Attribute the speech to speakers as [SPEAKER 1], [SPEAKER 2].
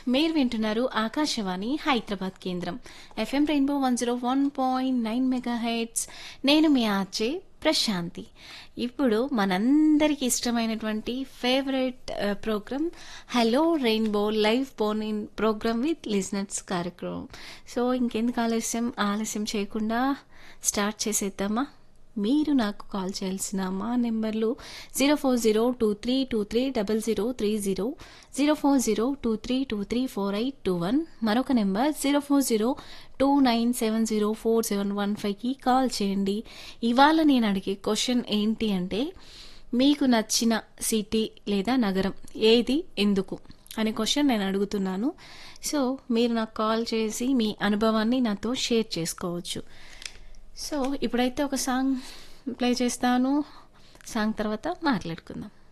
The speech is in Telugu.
[SPEAKER 1] మీరు వింటున్నారు ఆకాశవాణి హైదరాబాద్ కేంద్రం FM rainbow one zero one point nine mega hertz నేను మీ ఆర్జే ప్రశాంతి ఇప్పుడు మనందరికి ఇష్టమైనటువంటి favourite programme hello rainbow live phone in programme with listeners కార్యక్రమం సో ఇంకెందుకు ఆలస్యం ఆలస్యం చేయకుండా స్టార్ట్ చేసేద్దామా మీరు నాకు కాల్ చేయాల్సిన మా నెంబర్లు zero four zero two three two three double zero three zero zero four zero two three two three four eight two one మరొక number zero four zero two nine seven zero four seven one ఫైవ్కి కాల్ చేయండి ఇవాళ నేను అడిగే క్వశ్చన్ ఏంటి అంటే మీకు నచ్చిన సిటీ లేదా నగరం ఏది ఎందుకు అనే క్వశ్చన్ నేను అడుగుతున్నాను సో మీరు నాకు కాల్ చేసి మీ అనుభవాన్ని నాతో షేర్ చేసుకోవచ్చు సో ఇప్పుడైతే ఒక సాంగ్ ప్లే చేస్తాను సాంగ్ తర్వాత మాట్లాడుకుందాం